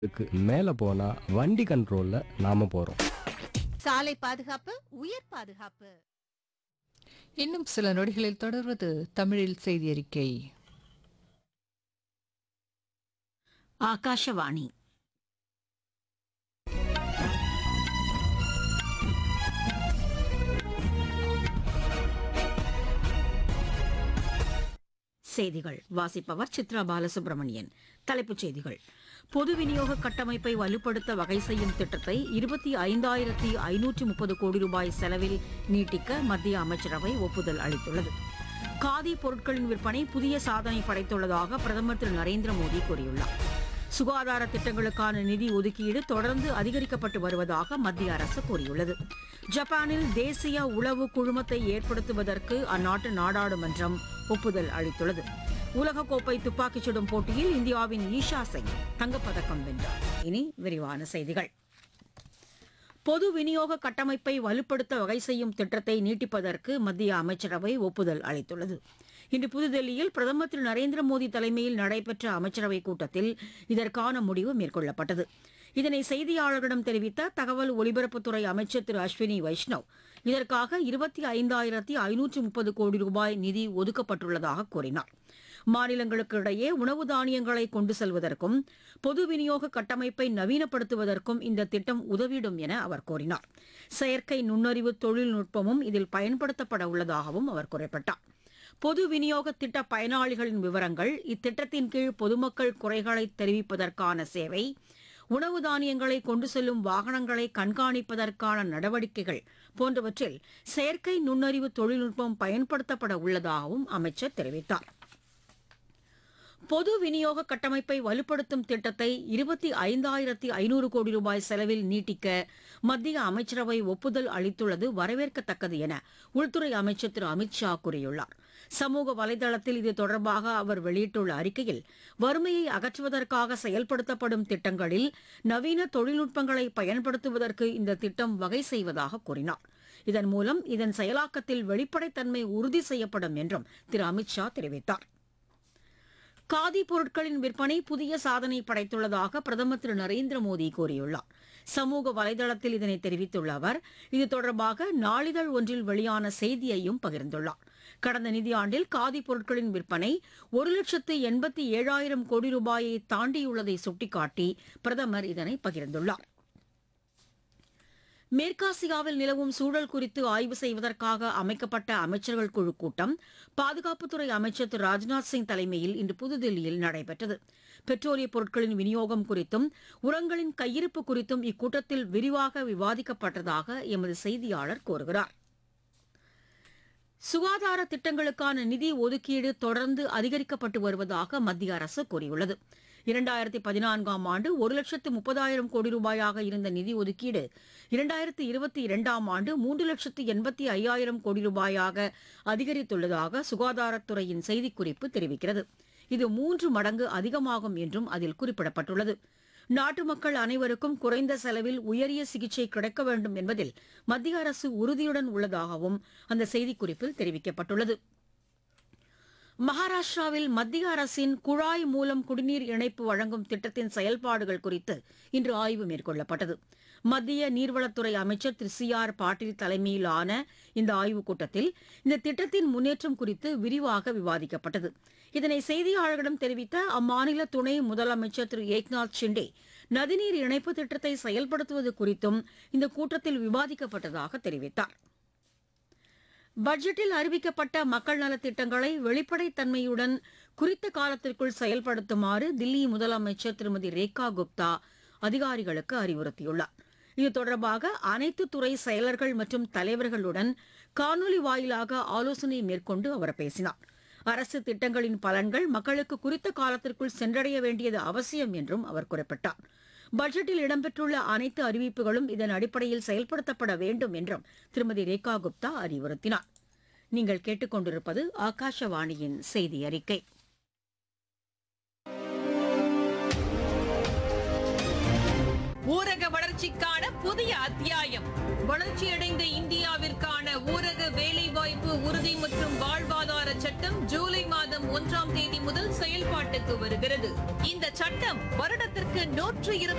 இதுக்கு மேலே போனால் வண்டி கண்ட்ரோலில் நாம போகிறோம் சாலை பாதுகாப்பு உயிர் பாதுகாப்பு இன்னும் சில நொடிகளில் தொடர்வது தமிழில் செய்தி அறிக்கை ஆகாஷவாணி செய்திகள் வாசிப்பவர் சித்ரா பாலசுப்ரமணியன் தலைப்புச் செய்திகள் பொது விநியோக கட்டமைப்பை வலுப்படுத்த வகை செய்யும் திட்டத்தை இருபத்தி ஐந்தாயிரத்தி ஐநூற்றி முப்பது கோடி ரூபாய் செலவில் நீட்டிக்க மத்திய அமைச்சரவை ஒப்புதல் அளித்துள்ளது காதி பொருட்களின் விற்பனை புதிய சாதனை படைத்துள்ளதாக பிரதமர் திரு நரேந்திர மோடி கூறியுள்ளார் சுகாதார திட்டங்களுக்கான நிதி ஒதுக்கீடு தொடர்ந்து அதிகரிக்கப்பட்டு வருவதாக மத்திய அரசு கூறியுள்ளது ஜப்பானில் தேசிய உளவு குழுமத்தை ஏற்படுத்துவதற்கு அந்நாட்டு நாடாளுமன்றம் ஒப்புதல் அளித்துள்ளது உலகக்கோப்பை துப்பாக்கிச் சுடும் போட்டியில் இந்தியாவின் ஈஷா சிங் தங்கப்பதக்கம் வென்றார் இனி விரிவான செய்திகள் பொது விநியோக கட்டமைப்பை வலுப்படுத்த வகை செய்யும் திட்டத்தை நீட்டிப்பதற்கு மத்திய அமைச்சரவை ஒப்புதல் அளித்துள்ளது இன்று புதுதில்லியில் பிரதமர் திரு நரேந்திர மோடி தலைமையில் நடைபெற்ற அமைச்சரவைக் கூட்டத்தில் இதற்கான முடிவு மேற்கொள்ளப்பட்டது இதனை செய்தியாளர்களிடம் தெரிவித்த தகவல் ஒலிபரப்புத்துறை அமைச்சர் திரு அஸ்வினி வைஷ்ணவ் இதற்காக இருபத்தி ஐந்தாயிரத்தி ஐநூற்று முப்பது கோடி ரூபாய் நிதி ஒதுக்கப்பட்டுள்ளதாக கூறினார் மாநிலங்களுக்கு இடையே உணவு தானியங்களை கொண்டு செல்வதற்கும் பொது விநியோக கட்டமைப்பை நவீனப்படுத்துவதற்கும் இந்த திட்டம் உதவிடும் என அவர் கூறினார் செயற்கை நுண்ணறிவு தொழில்நுட்பமும் இதில் பயன்படுத்தப்பட உள்ளதாகவும் அவர் குறிப்பிட்டார் பொது விநியோக திட்ட பயனாளிகளின் விவரங்கள் இத்திட்டத்தின் கீழ் பொதுமக்கள் குறைகளை தெரிவிப்பதற்கான சேவை உணவு தானியங்களை கொண்டு செல்லும் வாகனங்களை கண்காணிப்பதற்கான நடவடிக்கைகள் போன்றவற்றில் செயற்கை நுண்ணறிவு தொழில்நுட்பம் பயன்படுத்தப்பட உள்ளதாகவும் அமைச்சர் தெரிவித்தார் பொது விநியோக கட்டமைப்பை வலுப்படுத்தும் திட்டத்தை இருபத்தி ஐந்தாயிரத்தி ஐநூறு கோடி ரூபாய் செலவில் நீட்டிக்க மத்திய அமைச்சரவை ஒப்புதல் அளித்துள்ளது வரவேற்கத்தக்கது என உள்துறை அமைச்சர் திரு அமித் ஷா கூறியுள்ளார் சமூக வலைதளத்தில் இது தொடர்பாக அவர் வெளியிட்டுள்ள அறிக்கையில் வறுமையை அகற்றுவதற்காக செயல்படுத்தப்படும் திட்டங்களில் நவீன தொழில்நுட்பங்களை பயன்படுத்துவதற்கு இந்த திட்டம் வகை செய்வதாக கூறினார் இதன் மூலம் இதன் செயலாக்கத்தில் வெளிப்படைத்தன்மை உறுதி செய்யப்படும் என்றும் திரு அமித் ஷா தெரிவித்தார் காதி பொருட்களின் விற்பனை புதிய சாதனை படைத்துள்ளதாக பிரதமர் திரு நரேந்திர மோடி கூறியுள்ளார் சமூக வலைதளத்தில் இதனை தெரிவித்துள்ள அவர் இது தொடர்பாக நாளிதழ் ஒன்றில் வெளியான செய்தியையும் பகிர்ந்துள்ளார் கடந்த நிதியாண்டில் காதி பொருட்களின் விற்பனை ஒரு லட்சத்து எண்பத்தி ஏழாயிரம் கோடி ரூபாயை தாண்டியுள்ளதை சுட்டிக்காட்டி பிரதமர் இதனை பகிர்ந்துள்ளார் மேற்காசியாவில் நிலவும் சூழல் குறித்து ஆய்வு செய்வதற்காக அமைக்கப்பட்ட அமைச்சர்கள் குழு கூட்டம் பாதுகாப்புத்துறை அமைச்சர் திரு ராஜ்நாத் சிங் தலைமையில் இன்று புதுதில்லியில் நடைபெற்றது பெட்ரோலிய பொருட்களின் விநியோகம் குறித்தும் உரங்களின் கையிருப்பு குறித்தும் இக்கூட்டத்தில் விரிவாக விவாதிக்கப்பட்டதாக எமது செய்தியாளர் கூறுகிறார் சுகாதார திட்டங்களுக்கான நிதி ஒதுக்கீடு தொடர்ந்து அதிகரிக்கப்பட்டு வருவதாக மத்திய அரசு கூறியுள்ளது இரண்டாயிரத்தி பதினான்காம் ஆண்டு ஒரு லட்சத்து முப்பதாயிரம் கோடி ரூபாயாக இருந்த நிதி ஒதுக்கீடு இரண்டாயிரத்தி இருபத்தி இரண்டாம் ஆண்டு மூன்று லட்சத்து எண்பத்தி ஐயாயிரம் கோடி ரூபாயாக அதிகரித்துள்ளதாக சுகாதாரத்துறையின் செய்திக்குறிப்பு தெரிவிக்கிறது இது மூன்று மடங்கு அதிகமாகும் என்றும் அதில் குறிப்பிடப்பட்டுள்ளது நாட்டு மக்கள் அனைவருக்கும் குறைந்த செலவில் உயரிய சிகிச்சை கிடைக்க வேண்டும் என்பதில் மத்திய அரசு உறுதியுடன் உள்ளதாகவும் அந்த செய்திக்குறிப்பில் தெரிவிக்கப்பட்டுள்ளது மகாராஷ்டிராவில் மத்திய அரசின் குழாய் மூலம் குடிநீர் இணைப்பு வழங்கும் திட்டத்தின் செயல்பாடுகள் குறித்து இன்று ஆய்வு மேற்கொள்ளப்பட்டது மத்திய நீர்வளத்துறை அமைச்சர் திரு சி ஆர் பாட்டீல் தலைமையிலான இந்த ஆய்வுக் கூட்டத்தில் இந்த திட்டத்தின் முன்னேற்றம் குறித்து விரிவாக விவாதிக்கப்பட்டது இதனை செய்தியாளர்களிடம் தெரிவித்த அம்மாநில துணை முதலமைச்சர் திரு ஏக்நாத் ஷிண்டே நதிநீர் இணைப்பு திட்டத்தை செயல்படுத்துவது குறித்தும் இந்த கூட்டத்தில் விவாதிக்கப்பட்டதாக தெரிவித்தார் பட்ஜெட்டில் அறிவிக்கப்பட்ட மக்கள் நலத் திட்டங்களை வெளிப்படைத்தன்மையுடன் குறித்த காலத்திற்குள் செயல்படுத்துமாறு தில்லி முதலமைச்சர் திருமதி ரேகா குப்தா அதிகாரிகளுக்கு அறிவுறுத்தியுள்ளார் இது தொடர்பாக அனைத்து துறை செயலர்கள் மற்றும் தலைவர்களுடன் காணொலி வாயிலாக ஆலோசனை மேற்கொண்டு அவர் பேசினார் அரசு திட்டங்களின் பலன்கள் மக்களுக்கு குறித்த காலத்திற்குள் சென்றடைய வேண்டியது அவசியம் என்றும் அவர் குறிப்பிட்டார் பட்ஜெட்டில் இடம்பெற்றுள்ள அனைத்து அறிவிப்புகளும் இதன் அடிப்படையில் செயல்படுத்தப்பட வேண்டும் என்றும் திருமதி ரேகா குப்தா அறிவுறுத்தினார் நீங்கள் கேட்டுக்கொண்டிருப்பது ஆகாஷவாணியின் செய்தி அறிக்கை ஊரக வளர்ச்சிக்கான புதிய அத்தியாயம் வளர்ச்சியடைந்த இந்தியாவிற்கான ஊரக வேலைவாய்ப்பு உறுதி மற்றும் வாழ்வாதார சட்டம் ஜூலை மாதம் ஒன்றாம் தேதி முதல் செயல்பாட்டுக்கு வருகிறது இந்த சட்டம் வருடத்திற்கு நூற்று இருபது